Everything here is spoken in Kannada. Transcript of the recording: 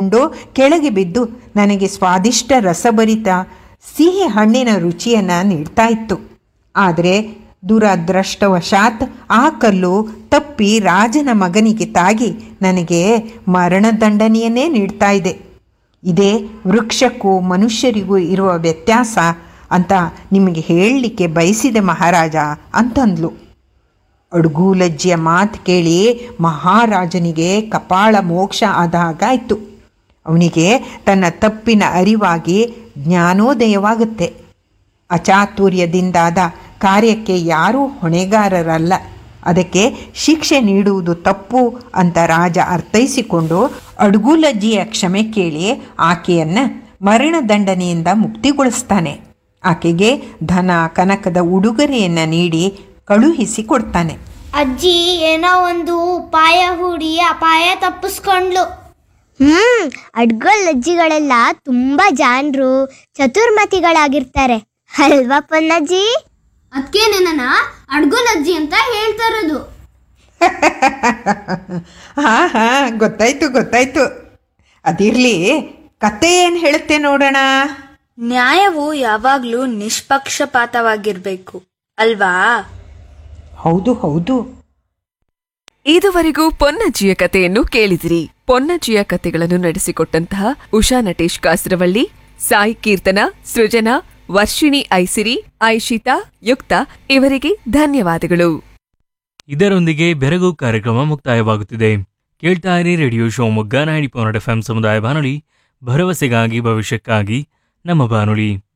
ಉಂಡು ಕೆಳಗೆ ಬಿದ್ದು ನನಗೆ ಸ್ವಾದಿಷ್ಟ ರಸಭರಿತ ಸಿಹಿ ಹಣ್ಣಿನ ರುಚಿಯನ್ನು ನೀಡ್ತಾ ಇತ್ತು ಆದರೆ ದುರದೃಷ್ಟವಶಾತ್ ಆ ಕಲ್ಲು ತಪ್ಪಿ ರಾಜನ ಮಗನಿಗೆ ತಾಗಿ ನನಗೆ ಮರಣದಂಡನೆಯನ್ನೇ ನೀಡ್ತಾ ಇದೆ ಇದೇ ವೃಕ್ಷಕ್ಕೂ ಮನುಷ್ಯರಿಗೂ ಇರುವ ವ್ಯತ್ಯಾಸ ಅಂತ ನಿಮಗೆ ಹೇಳಲಿಕ್ಕೆ ಬಯಸಿದೆ ಮಹಾರಾಜ ಅಂತಂದ್ಲು ಅಡ್ಗೂಲಜ್ಜಿಯ ಮಾತು ಕೇಳಿ ಮಹಾರಾಜನಿಗೆ ಕಪಾಳ ಮೋಕ್ಷ ಆದ ಹಾಗಾಯಿತು ಅವನಿಗೆ ತನ್ನ ತಪ್ಪಿನ ಅರಿವಾಗಿ ಜ್ಞಾನೋದಯವಾಗುತ್ತೆ ಅಚಾತುರ್ಯದಿಂದಾದ ಕಾರ್ಯಕ್ಕೆ ಯಾರೂ ಹೊಣೆಗಾರರಲ್ಲ ಅದಕ್ಕೆ ಶಿಕ್ಷೆ ನೀಡುವುದು ತಪ್ಪು ಅಂತ ರಾಜ ಅರ್ಥೈಸಿಕೊಂಡು ಅಡ್ಗುಲಜ್ಜಿಯ ಕ್ಷಮೆ ಕೇಳಿ ಆಕೆಯನ್ನು ಮರಣದಂಡನೆಯಿಂದ ಮುಕ್ತಿಗೊಳಿಸ್ತಾನೆ ಆಕೆಗೆ ಧನ ಕನಕದ ಉಡುಗೊರೆಯನ್ನು ನೀಡಿ ಕಳುಹಿಸಿ ಕೊಡ್ತಾನೆ ಅಜ್ಜಿ ಏನೋ ಒಂದು ಉಪಾಯ ಹೂಡಿ ಅಪಾಯ ತಪ್ಪಿಸ್ಕೊಂಡ್ಲು ಹ್ಮ್ ಅಡ್ಗೊಲ್ ಅಜ್ಜಿಗಳೆಲ್ಲ ತುಂಬಾ ಜಾಣರು ಚತುರ್ಮತಿಗಳಾಗಿರ್ತಾರೆ ಅಲ್ವಾ ಪೊನ್ನಜ್ಜಿ ಅದಕ್ಕೆ ನನ್ನ ಅಡ್ಗುಲ್ ಅಜ್ಜಿ ಅಂತ ಹೇಳ್ತಾ ಇರೋದು ಹಾಂ ಹಾಂ ಗೊತ್ತಾಯ್ತು ಗೊತ್ತಾಯ್ತು ಅದಿರಲಿ ಕತೆ ಏನು ಹೇಳುತ್ತೆ ನೋಡೋಣ ನ್ಯಾಯವು ಯಾವಾಗ್ಲೂ ನಿಷ್ಪಕ್ಷಪಾತವಾಗಿರ್ಬೇಕು ಅಲ್ವಾ ಹೌದು ಹೌದು ಇದುವರೆಗೂ ಪೊನ್ನಜ್ಜಿಯ ಕಥೆಯನ್ನು ಕೇಳಿದಿರಿ ಪೊನ್ನಜ್ಜಿಯ ಕಥೆಗಳನ್ನು ನಡೆಸಿಕೊಟ್ಟಂತಹ ಉಷಾ ನಟೇಶ್ ಕಾಸರವಳ್ಳಿ ಸಾಯಿ ಕೀರ್ತನ ಸೃಜನಾ ವರ್ಷಿಣಿ ಐಸಿರಿ ಐಶಿತಾ ಯುಕ್ತ ಇವರಿಗೆ ಧನ್ಯವಾದಗಳು ಇದರೊಂದಿಗೆ ಬೆರಗು ಕಾರ್ಯಕ್ರಮ ಮುಕ್ತಾಯವಾಗುತ್ತಿದೆ ಕೇಳ್ತಾ ಇರಿ radio Shivamogga ninety point F M ಸಮುದಾಯ ಬಾನುಲಿ ಭರವಸೆಗಾಗಿ ಭವಿಷ್ಯಕ್ಕಾಗಿ ನಮ್ಮ ಬಾನುಲಿ